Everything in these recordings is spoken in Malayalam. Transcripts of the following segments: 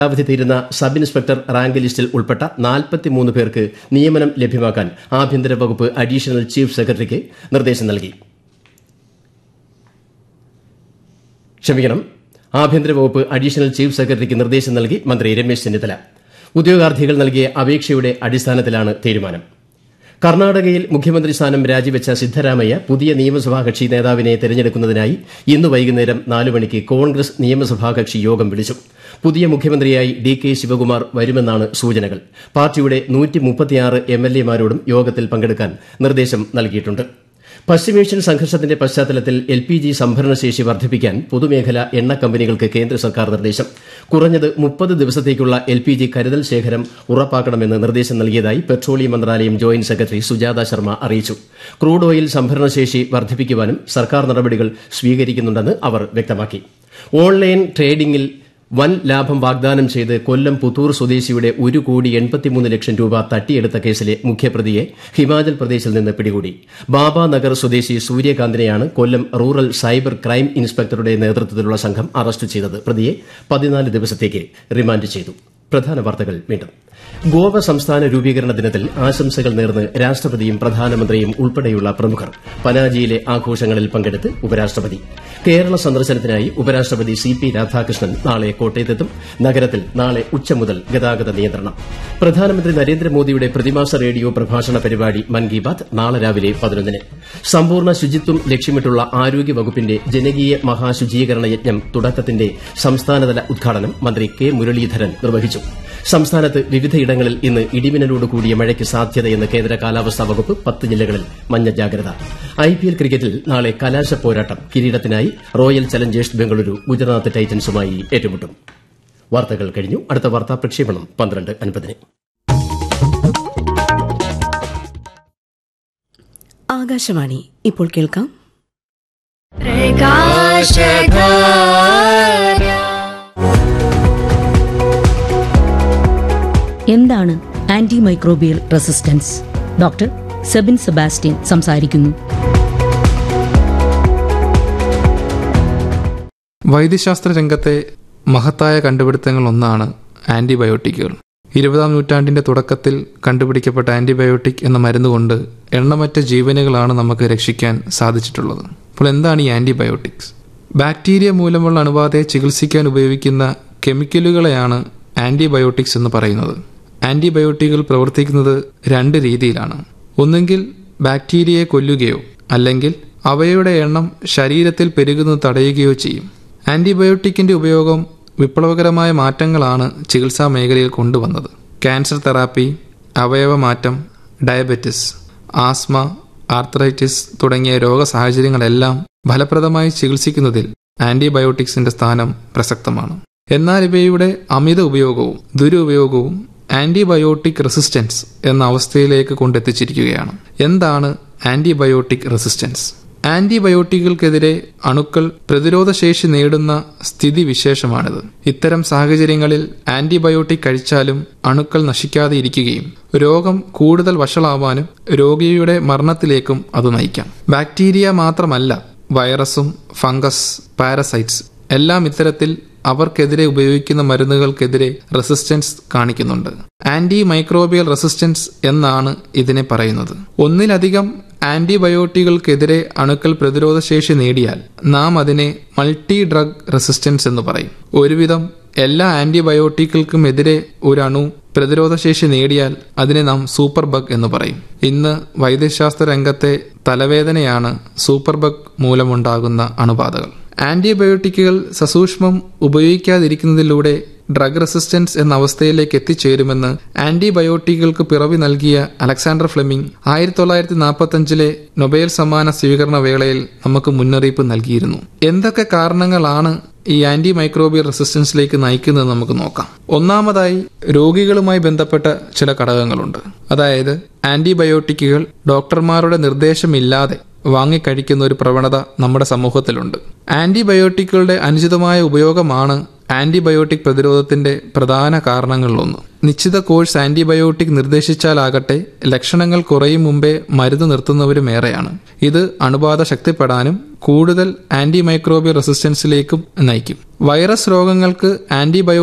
കാലാവധി തീരുന്ന സബ് ഇൻസ്പെക്ടർ റാങ്ക് ലിസ്റ്റിൽ ഉൾപ്പെട്ട നാൽപ്പത്തിമൂന്ന് പേർക്ക് നിയമനം ലഭ്യമാക്കാൻ ആഭ്യന്തര വകുപ്പ് അഡീഷണൽ ചീഫ് സെക്രട്ടറിക്ക് നിർദ്ദേശം നൽകി ക്ഷമിക്കണം ആഭ്യന്തര വകുപ്പ് അഡീഷണൽ ചീഫ് സെക്രട്ടറിക്ക് നിർദ്ദേശം നൽകി മന്ത്രി രമേശ് ചെന്നിത്തല ഉദ്യോഗാർത്ഥികൾ നൽകിയ അപേക്ഷയുടെ അടിസ്ഥാനത്തിലാണ് തീരുമാനം കർണാടകയിൽ മുഖ്യമന്ത്രി സ്ഥാനം രാജിവെച്ച സിദ്ധരാമയ്യ പുതിയ നിയമസഭാ കക്ഷി നേതാവിനെ തെരഞ്ഞെടുക്കുന്നതിനായി ഇന്ന് വൈകുന്നേരം നാല് മണിക്ക് കോൺഗ്രസ് നിയമസഭാ കക്ഷി യോഗം വിളിച്ചു പുതിയ മുഖ്യമന്ത്രിയായി ഡി കെ ശിവകുമാർ വരുമെന്നാണ് സൂചനകൾ പാർട്ടിയുടെ എം എൽ എമാരോടും യോഗത്തിൽ പങ്കെടുക്കാൻ നിർദ്ദേശം നൽകിയിട്ടുണ്ട് പശ്ചിമേഷ്യൻ സംഘർഷത്തിന്റെ പശ്ചാത്തലത്തിൽ എൽ പി ജി സംഭരണശേഷി വർദ്ധിപ്പിക്കാൻ പൊതുമേഖല എണ്ണ കമ്പനികൾക്ക് കേന്ദ്ര സർക്കാർ നിർദ്ദേശം കുറഞ്ഞത് മുപ്പത് ദിവസത്തേക്കുള്ള എൽ പി ജി കരുതൽ ശേഖരം ഉറപ്പാക്കണമെന്ന് നിർദ്ദേശം നൽകിയതായി പെട്രോളിയം മന്ത്രാലയം ജോയിന്റ് സെക്രട്ടറി സുജാത ശർമ്മ അറിയിച്ചു ക്രൂഡ് ഓയിൽ സംഭരണശേഷി വർദ്ധിപ്പിക്കുവാനും സർക്കാർ നടപടികൾ സ്വീകരിക്കുന്നുണ്ടെന്ന് അവർ വ്യക്തമാക്കി ഓൺലൈൻ ട്രേഡിംഗിൽ വൻ ലാഭം വാഗ്ദാനം ചെയ്ത് കൊല്ലം പുത്തൂർ സ്വദേശിയുടെ ഒരു കോടി എൺപത്തിമൂന്ന് ലക്ഷം രൂപ തട്ടിയെടുത്ത കേസിലെ മുഖ്യപ്രതിയെ ഹിമാചൽ പ്രദേശിൽ നിന്ന് പിടികൂടി ബാബ നഗർ സ്വദേശി സൂര്യകാന്തിനെയാണ് കൊല്ലം റൂറൽ സൈബർ ക്രൈം ഇൻസ്പെക്ടറുടെ നേതൃത്വത്തിലുള്ള സംഘം അറസ്റ്റ് ചെയ്തത് പ്രതിയെ പതിനാല് ദിവസത്തേക്ക് റിമാൻഡ് ചെയ്തു പ്രധാന വാർത്തകൾ വീണ്ടും ഗോവ സംസ്ഥാന രൂപീകരണ ദിനത്തിൽ ആശംസകൾ നേർന്ന് രാഷ്ട്രപതിയും പ്രധാനമന്ത്രിയും ഉൾപ്പെടെയുള്ള പ്രമുഖർ പനാജിയിലെ ആഘോഷങ്ങളിൽ പങ്കെടുത്ത് ഉപരാഷ്ട്രപതി കേരള സന്ദർശനത്തിനായി ഉപരാഷ്ട്രപതി സി പി രാധാകൃഷ്ണൻ നാളെ കോട്ടയത്തെത്തും നഗരത്തിൽ നാളെ ഉച്ച മുതൽ ഗതാഗത നിയന്ത്രണം പ്രധാനമന്ത്രി നരേന്ദ്രമോദിയുടെ പ്രതിമാസ റേഡിയോ പ്രഭാഷണ പരിപാടി മൻ കി ബാത് നാളെ രാവിലെ പതിനൊന്നിന് സമ്പൂർണ്ണ ശുചിത്വം ലക്ഷ്യമിട്ടുള്ള ആരോഗ്യ വകുപ്പിന്റെ ജനകീയ മഹാശുചീകരണ യജ്ഞം തുടക്കത്തിന്റെ സംസ്ഥാനതല ഉദ്ഘാടനം മന്ത്രി കെ മുരളീധരൻ നിർവഹിച്ചു സംസ്ഥാനത്ത് വിവിധയിടങ്ങളിൽ ഇന്ന് ഇടിമിന്നലോട് കൂടിയ മഴയ്ക്ക് സാധ്യതയെന്ന് കേന്ദ്ര കാലാവസ്ഥാ വകുപ്പ് പത്ത് ജില്ലകളിൽ മഞ്ഞ ജാഗ്രത ഐപിഎൽ ക്രിക്കറ്റിൽ നാളെ കലാശ പോരാട്ടം കിരീടത്തിനായി റോയൽ ചലഞ്ചേഴ്സ് ബംഗളൂരു ഗുജറാത്ത് ടൈറ്റൻസുമായി ഏറ്റുമുട്ടും വാർത്തകൾ കഴിഞ്ഞു അടുത്ത വാർത്താ പ്രക്ഷേപണം പന്ത്രണ്ട് അൻപതിന് ആകാശവാണി ഇപ്പോൾ കേൾക്കാം എന്താണ് antimicrobial resistance doctor Sebin Sebastian സംസാരിക്കുന്നു വൈദ്യശാസ്ത്ര രംഗത്തെ മഹത്തായ കണ്ടുപിടുത്തങ്ങൾ ഒന്നാണ് ആന്റിബയോട്ടിക്കുകൾ ഇരുപതാം നൂറ്റാണ്ടിന്റെ തുടക്കത്തിൽ കണ്ടുപിടിക്കപ്പെട്ട ആന്റിബയോട്ടിക് എന്ന മരുന്നുകൊണ്ട് എണ്ണമറ്റ ജീവനുകളാണ് നമുക്ക് രക്ഷിക്കാൻ സാധിച്ചിട്ടുള്ളത് അപ്പോൾ എന്താണ് ഈ ആന്റിബയോട്ടിക്സ് ബാക്ടീരിയ മൂലമുള്ള അണുബാധയെ ചികിത്സിക്കാൻ ഉപയോഗിക്കുന്ന കെമിക്കലുകളെയാണ് ആന്റിബയോട്ടിക്സ് എന്ന് പറയുന്നത് ആന്റിബയോട്ടിക്കുകൾ പ്രവർത്തിക്കുന്നത് രണ്ട് രീതിയിലാണ് ഒന്നുകിൽ ബാക്ടീരിയയെ കൊല്ലുകയോ അല്ലെങ്കിൽ അവയുടെ എണ്ണം ശരീരത്തിൽ പെരുകുന്നത് തടയുകയോ ചെയ്യും ആന്റിബയോട്ടിക്കിന്റെ ഉപയോഗം വിപ്ലവകരമായ മാറ്റങ്ങളാണ് ചികിത്സാ മേഖലയിൽ കൊണ്ടുവന്നത് ക്യാൻസർ തെറാപ്പി അവയവമാറ്റം ഡയബറ്റിസ് ആസ്മ ആർത്രൈറ്റിസ് തുടങ്ങിയ രോഗസാഹചര്യങ്ങളെല്ലാം ഫലപ്രദമായി ചികിത്സിക്കുന്നതിൽ ആന്റിബയോട്ടിക്സിന്റെ സ്ഥാനം പ്രസക്തമാണ് എന്നാൽ ഇവയുടെ അമിത ഉപയോഗവും ദുരുപയോഗവും ആന്റിബയോട്ടിക് റെസിസ്റ്റൻസ് എന്ന അവസ്ഥയിലേക്ക് കൊണ്ടെത്തിച്ചിരിക്കുകയാണ് എന്താണ് ആന്റിബയോട്ടിക് റെസിസ്റ്റൻസ് ആന്റിബയോട്ടിക്കുകൾക്കെതിരെ അണുക്കൾ പ്രതിരോധശേഷി നേടുന്ന സ്ഥിതി വിശേഷമാണിത് ഇത്തരം സാഹചര്യങ്ങളിൽ ആന്റിബയോട്ടിക് കഴിച്ചാലും അണുക്കൾ നശിക്കാതെ ഇരിക്കുകയും രോഗം കൂടുതൽ വഷളാവാനും രോഗിയുടെ മരണത്തിലേക്കും അത് നയിക്കാം ബാക്ടീരിയ മാത്രമല്ല വൈറസും ഫംഗസ് പാരസൈറ്റ്സ് എല്ലാം ഇത്തരത്തിൽ അവർക്കെതിരെ ഉപയോഗിക്കുന്ന മരുന്നുകൾക്കെതിരെ റെസിസ്റ്റൻസ് കാണിക്കുന്നുണ്ട് ആന്റി മൈക്രോബിയൽ റെസിസ്റ്റൻസ് എന്നാണ് ഇതിനെ പറയുന്നത് ഒന്നിലധികം ആന്റിബയോട്ടികൾക്കെതിരെ അണുക്കൾ പ്രതിരോധശേഷി നേടിയാൽ നാം അതിനെ മൾട്ടി ഡ്രഗ് റെസിസ്റ്റൻസ് എന്ന് പറയും ഒരുവിധം എല്ലാ ആന്റിബയോട്ടിക്കുകൾക്കും എതിരെ ഒരു അണു പ്രതിരോധശേഷി നേടിയാൽ അതിനെ നാം സൂപ്പർ ബഗ് എന്ന് പറയും ഇന്ന് വൈദ്യശാസ്ത്ര രംഗത്തെ തലവേദനയാണ് സൂപ്പർ ബഗ് മൂലമുണ്ടാകുന്ന അണുബാധകൾ ആന്റിബയോട്ടിക്കുകൾ സസൂക്ഷ്മം ഉപയോഗിക്കാതിരിക്കുന്നതിലൂടെ ഡ്രഗ് റെസിസ്റ്റൻസ് എന്ന അവസ്ഥയിലേക്ക് എത്തിച്ചേരുമെന്ന് ആന്റിബയോട്ടിക്കുകൾക്ക് പിറവി നൽകിയ അലക്സാണ്ടർ ഫ്ലെമിംഗ് ആയിരത്തി തൊള്ളായിരത്തി നാൽപ്പത്തി അഞ്ചിലെ നൊബേൽ സമ്മാന സ്വീകരണ വേളയിൽ നമുക്ക് മുന്നറിയിപ്പ് നൽകിയിരുന്നു എന്തൊക്കെ കാരണങ്ങളാണ് ഈ ആന്റി മൈക്രോബിയൽ റെസിസ്റ്റൻസിലേക്ക് നയിക്കുന്നത് നമുക്ക് നോക്കാം ഒന്നാമതായി രോഗികളുമായി ബന്ധപ്പെട്ട ചില ഘടകങ്ങളുണ്ട് അതായത് ആന്റിബയോട്ടിക്കുകൾ ഡോക്ടർമാരുടെ നിർദ്ദേശമില്ലാതെ വാങ്ങിക്കഴിക്കുന്ന ഒരു പ്രവണത നമ്മുടെ സമൂഹത്തിലുണ്ട് ആന്റിബയോട്ടിക്കുകളുടെ അനുചിതമായ ഉപയോഗമാണ് ആന്റിബയോട്ടിക് പ്രതിരോധത്തിന്റെ പ്രധാന കാരണങ്ങളിലൊന്ന് നിശ്ചിത കോഴ്സ് ആന്റിബയോട്ടിക് നിർദ്ദേശിച്ചാലാകട്ടെ ലക്ഷണങ്ങൾ കുറയും മുമ്പേ മരുന്ന് നിർത്തുന്നവരും ഏറെയാണ് ഇത് അണുബാധ ശക്തിപ്പെടാനും കൂടുതൽ ആന്റി മൈക്രോബിയൽ റെസിസ്റ്റൻസിലേക്കും നയിക്കും വൈറസ് രോഗങ്ങൾക്ക് ആന്റിബയോട്ടിക്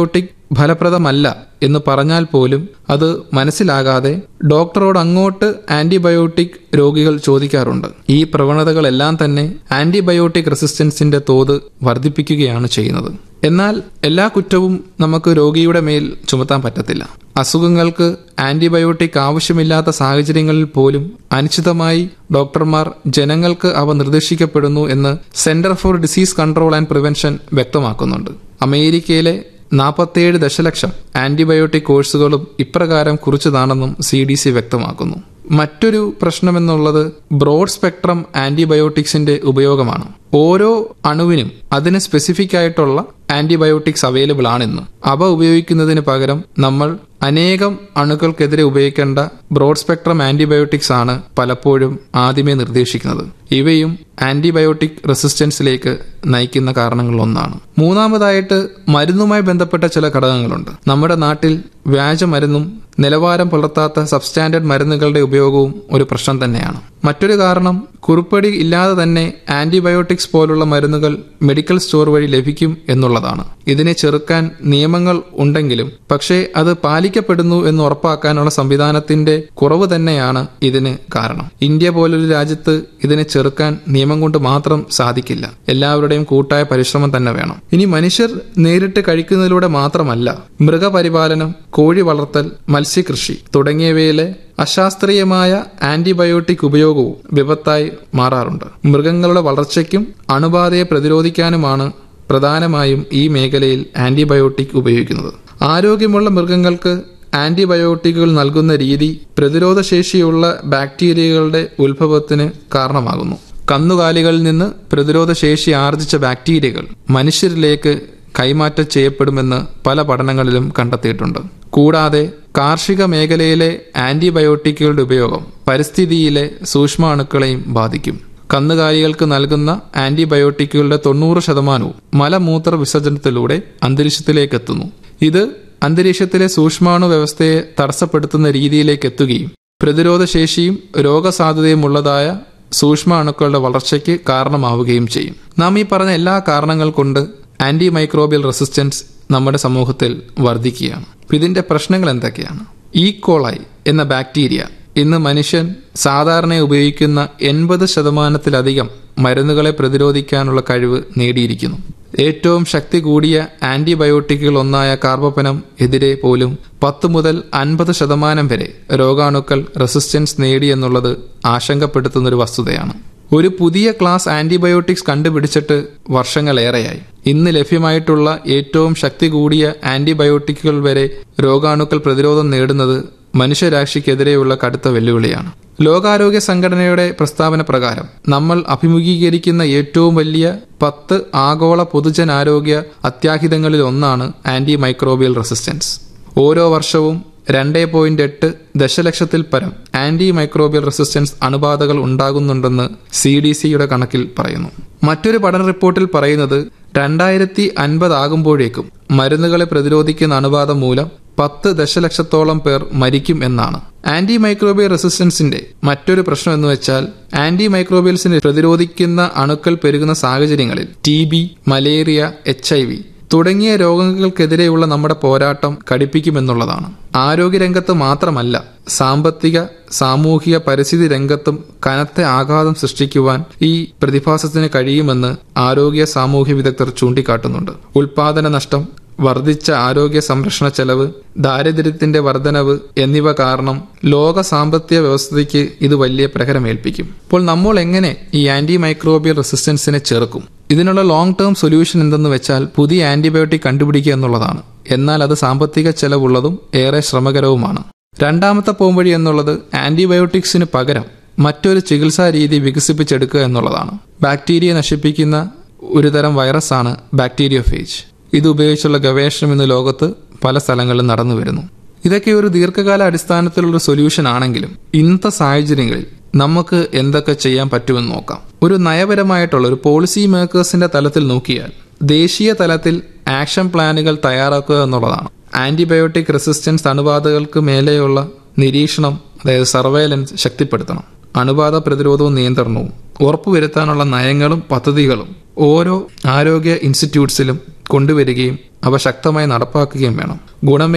ഫലപ്രദമല്ല എന്ന് പറഞ്ഞാൽ പോലും അത് മനസ്സിലാകാതെ ഡോക്ടറോട് അങ്ങോട്ട് ആന്റിബയോട്ടിക് രോഗികൾ ചോദിക്കാറുണ്ട് ഈ പ്രവണതകളെല്ലാം തന്നെ ആന്റിബയോട്ടിക് റെസിസ്റ്റൻസിന്റെ തോത് വർദ്ധിപ്പിക്കുകയാണ് ചെയ്യുന്നത് എന്നാൽ എല്ലാ കുറ്റവും നമുക്ക് രോഗിയുടെ മേൽ ചുമത്താൻ പറ്റത്തില്ല അസുഖങ്ങൾക്ക് ആന്റിബയോട്ടിക് ആവശ്യമില്ലാത്ത സാഹചര്യങ്ങളിൽ പോലും അനിശ്ചിതമായി ഡോക്ടർമാർ ജനങ്ങൾക്ക് അവ നിർദ്ദേശിക്കപ്പെടുന്നു എന്ന് Center for Disease Control and Prevention വ്യക്തമാക്കുന്നുണ്ട് അമേരിക്കയിലെ നാൽപ്പത്തിയേഴ് ദശലക്ഷം ആന്റിബയോട്ടിക് കോഴ്സുകളും ഇപ്രകാരം കുറിച്ചതാണെന്നും സി ഡി സി വ്യക്തമാക്കുന്നു മറ്റൊരു പ്രശ്നമെന്നുള്ളത് ബ്രോഡ് സ്പെക്ട്രം ആന്റിബയോട്ടിക്സിന്റെ ഉപയോഗമാണ് ഓരോ അണുവിനും അതിന് സ്പെസിഫിക് ആയിട്ടുള്ള ആന്റിബയോട്ടിക്സ് അവൈലബിൾ ആണെന്ന് അവ ഉപയോഗിക്കുന്നതിന് പകരം നമ്മൾ അനേകം അണുക്കൾക്കെതിരെ ഉപയോഗിക്കേണ്ട ബ്രോഡ് സ്പെക്ട്രം ആന്റിബയോട്ടിക്സ് ആണ് പലപ്പോഴും ആദ്യമേ നിർദ്ദേശിക്കുന്നത് ഇവയും ആന്റിബയോട്ടിക് റെസിസ്റ്റൻസിലേക്ക് നയിക്കുന്ന കാരണങ്ങളിലൊന്നാണ് മൂന്നാമതായിട്ട് മരുന്നുമായി ബന്ധപ്പെട്ട ചില ഘടകങ്ങളുണ്ട് നമ്മുടെ നാട്ടിൽ വ്യാജമരുന്നും നിലവാരം പുലർത്താത്ത സബ്സ്റ്റാൻഡേർഡ് മരുന്നുകളുടെ ഉപയോഗവും ഒരു പ്രശ്നം തന്നെയാണ് മറ്റൊരു കാരണം കുറിപ്പടി ഇല്ലാതെ തന്നെ ആന്റിബയോട്ടിക്സ് പോലുള്ള മരുന്നുകൾ മെഡിക്കൽ സ്റ്റോർ വഴി ലഭിക്കും എന്നുള്ളതാണ് ഇതിനെ ചെറുക്കാൻ നിയമങ്ങൾ ഉണ്ടെങ്കിലും പക്ഷേ അത് പാലിക്കപ്പെടുന്നു എന്ന് ഉറപ്പാക്കാനുള്ള സംവിധാനത്തിന്റെ കുറവ് തന്നെയാണ് ഇതിന് കാരണം ഇന്ത്യ പോലൊരു രാജ്യത്ത് ഇതിനെ ചെറുക്കാൻ നിയമം കൊണ്ട് മാത്രം സാധിക്കില്ല എല്ലാവരുടെയും കൂട്ടായ പരിശ്രമം തന്നെ വേണം ഇനി മനുഷ്യർ നേരിട്ട് കഴിക്കുന്നതിലൂടെ മാത്രമല്ല മൃഗപരിപാലനം കോഴി വളർത്തൽ മത്സ്യകൃഷി തുടങ്ങിയവയിലെ അശാസ്ത്രീയമായ ആന്റിബയോട്ടിക് ഉപയോഗവും വിപത്തായി മാറാറുണ്ട് മൃഗങ്ങളുടെ വളർച്ചയ്ക്കും അണുബാധയെ പ്രതിരോധിക്കാനുമാണ് പ്രധാനമായും ഈ മേഖലയിൽ ആന്റിബയോട്ടിക് ഉപയോഗിക്കുന്നത് ആരോഗ്യമുള്ള മൃഗങ്ങൾക്ക് ആന്റിബയോട്ടിക്കുകൾ നൽകുന്ന രീതി പ്രതിരോധശേഷിയുള്ള ബാക്ടീരിയകളുടെ ഉത്ഭവത്തിന് കാരണമാകുന്നു കന്നുകാലികളിൽ നിന്ന് പ്രതിരോധശേഷി ആർജിച്ച ബാക്ടീരിയകൾ മനുഷ്യരിലേക്ക് കൈമാറ്റം ചെയ്യപ്പെടുമെന്ന് പല പഠനങ്ങളിലും കണ്ടെത്തിയിട്ടുണ്ട് കൂടാതെ കാർഷിക മേഖലയിലെ ആന്റിബയോട്ടിക്കുകളുടെ ഉപയോഗം പരിസ്ഥിതിയിലെ സൂക്ഷ്മാണുക്കളെയും ബാധിക്കും കന്നുകാലികൾക്ക് നൽകുന്ന ആന്റിബയോട്ടിക്കുകളുടെ തൊണ്ണൂറ് ശതമാനവും മലമൂത്ര വിസർജനത്തിലൂടെ അന്തരീക്ഷത്തിലേക്ക് എത്തുന്നു ഇത് അന്തരീക്ഷത്തിലെ സൂക്ഷ്മാണു വ്യവസ്ഥയെ തടസ്സപ്പെടുത്തുന്ന രീതിയിലേക്ക് എത്തുകയും പ്രതിരോധശേഷിയും രോഗസാധ്യതയുമുള്ളതായ സൂക്ഷ്മാണുക്കളുടെ വളർച്ചയ്ക്ക് കാരണമാവുകയും ചെയ്യും നാം ഈ പറഞ്ഞ എല്ലാ കാരണങ്ങൾ കൊണ്ട് ആന്റി മൈക്രോബിയൽ റെസിസ്റ്റൻസ് നമ്മുടെ സമൂഹത്തിൽ വർദ്ധിക്കുകയാണ് ഇതിന്റെ പ്രശ്നങ്ങൾ എന്തൊക്കെയാണ് ഈ കോളായി എന്ന ബാക്ടീരിയ ഇന്ന് മനുഷ്യൻ സാധാരണ ഉപയോഗിക്കുന്ന എൺപത് ശതമാനത്തിലധികം മരുന്നുകളെ പ്രതിരോധിക്കാനുള്ള കഴിവ് നേടിയിരിക്കുന്നു ഏറ്റവും ശക്തി കൂടിയ ആന്റിബയോട്ടിക്കുകൾ ഒന്നായ കാർബപ്പനം എതിരെ പോലും പത്ത് മുതൽ അൻപത് ശതമാനം വരെ രോഗാണുക്കൾ റെസിസ്റ്റൻസ് നേടിയെന്നുള്ളത് ആശങ്കപ്പെടുത്തുന്ന ഒരു വസ്തുതയാണ് ഒരു പുതിയ ക്ലാസ് ആന്റിബയോട്ടിക്സ് കണ്ടുപിടിച്ചിട്ട് വർഷങ്ങളേറെയായി ഇന്ന് ലഭ്യമായിട്ടുള്ള ഏറ്റവും ശക്തി കൂടിയ ആന്റിബയോട്ടിക്കുകൾ വരെ രോഗാണുക്കൾ പ്രതിരോധം നേടുന്നത് മനുഷ്യരാശിക്കെതിരെയുള്ള കടുത്ത വെല്ലുവിളിയാണ് ലോകാരോഗ്യ സംഘടനയുടെ പ്രസ്താവന പ്രകാരം നമ്മൾ അഭിമുഖീകരിക്കുന്ന ഏറ്റവും വലിയ പത്ത് ആഗോള പൊതുജനാരോഗ്യ അത്യാഹിതങ്ങളിൽ ഒന്നാണ് ആന്റി മൈക്രോബിയൽ റെസിസ്റ്റൻസ് ഓരോ വർഷവും രണ്ടേ പോയിന്റ് എട്ട് ദശലക്ഷത്തിൽ പരം ആന്റി മൈക്രോബിയൽ റെസിസ്റ്റൻസ് അണുബാധകൾ ഉണ്ടാകുന്നുണ്ടെന്ന് സി ഡി സിയുടെ കണക്കിൽ പറയുന്നു മറ്റൊരു പഠന റിപ്പോർട്ടിൽ പറയുന്നത് രണ്ടായിരത്തി അൻപതാകുമ്പോഴേക്കും മരുന്നുകളെ പ്രതിരോധിക്കുന്ന അണുബാധ മൂലം പത്ത് ദശലക്ഷത്തോളം പേർ മരിക്കും എന്നാണ് ആന്റി മൈക്രോബിയൽ റെസിസ്റ്റൻസിന്റെ മറ്റൊരു പ്രശ്നം എന്ന് വെച്ചാൽ ആന്റി മൈക്രോബിയൽസിനെ പ്രതിരോധിക്കുന്ന അണുക്കൾ പെരുകുന്ന സാഹചര്യങ്ങളിൽ T B malaria H I V തുടങ്ങിയ രോഗങ്ങൾക്കെതിരെയുള്ള നമ്മുടെ പോരാട്ടം കടുപ്പിക്കുമെന്നുള്ളതാണ് ആരോഗ്യരംഗത്ത് മാത്രമല്ല സാമ്പത്തിക സാമൂഹിക പരിസ്ഥിതി രംഗത്തും കനത്ത ആഘാതം സൃഷ്ടിക്കുവാൻ ഈ പ്രതിഭാസത്തിന് കഴിയുമെന്ന് ആരോഗ്യ സാമൂഹ്യ വിദഗ്ധർ ചൂണ്ടിക്കാട്ടുന്നുണ്ട് ഉൽപാദന നഷ്ടം വർദ്ധിച്ച ആരോഗ്യ സംരക്ഷണ ചെലവ് ദാരിദ്ര്യത്തിന്റെ വർധനവ് എന്നിവ കാരണം ലോക സാമ്പത്തിക വ്യവസ്ഥയ്ക്ക് ഇത് വലിയ പ്രഹരമേൽപ്പിക്കും ഇപ്പോൾ നമ്മൾ എങ്ങനെ ഈ ആന്റി മൈക്രോബിയൽ റെസിസ്റ്റൻസിനെ ചെറുക്കും ഇതിനുള്ള ലോങ് ടേം സൊല്യൂഷൻ എന്തെന്ന് വെച്ചാൽ പുതിയ ആന്റിബയോട്ടിക് കണ്ടുപിടിക്കുക എന്നുള്ളതാണ് എന്നാൽ അത് സാമ്പത്തിക ചെലവുള്ളതും ഏറെ ശ്രമകരവുമാണ് രണ്ടാമത്തെ പോംവഴി എന്നുള്ളത് ആന്റിബയോട്ടിക്സിന് പകരം മറ്റൊരു ചികിത്സാ രീതി വികസിപ്പിച്ചെടുക്കുക എന്നുള്ളതാണ് ബാക്ടീരിയ നശിപ്പിക്കുന്ന ഒരുതരം വൈറസാണ് ബാക്ടീരിയോഫേജ് ഇത് ഉപയോഗിച്ചുള്ള ഗവേഷണം ഇന്ന് ലോകത്ത് പല സ്ഥലങ്ങളിലും നടന്നു വരുന്നു ഇതൊക്കെ ഒരു ദീർഘകാല അടിസ്ഥാനത്തിലുള്ള സൊല്യൂഷൻ ആണെങ്കിലും ഇന്നത്തെ സാഹചര്യങ്ങളിൽ നമുക്ക് എന്തൊക്കെ ചെയ്യാൻ പറ്റുമെന്ന് നോക്കാം ഒരു നയപരമായിട്ടുള്ള ഒരു പോളിസി മേക്കേഴ്സിന്റെ തലത്തിൽ നോക്കിയാൽ ദേശീയ തലത്തിൽ ആക്ഷൻ പ്ലാനുകൾ തയ്യാറാക്കുക എന്നുള്ളതാണ് ആന്റിബയോട്ടിക് റെസിസ്റ്റൻസ് അണുബാധകൾക്ക് മേലെയുള്ള നിരീക്ഷണം അതായത് സർവൈലൻസ് ശക്തിപ്പെടുത്തണം അണുബാധ പ്രതിരോധവും നിയന്ത്രണവും ഉറപ്പുവരുത്താനുള്ള നയങ്ങളും പദ്ധതികളും ഓരോ ആരോഗ്യ ഇൻസ്റ്റിറ്റ്യൂട്ട്സിലും കൊണ്ടുവരികയും അവ ശക്തമായി നടപ്പാക്കുകയും വേണം ഗുണമേ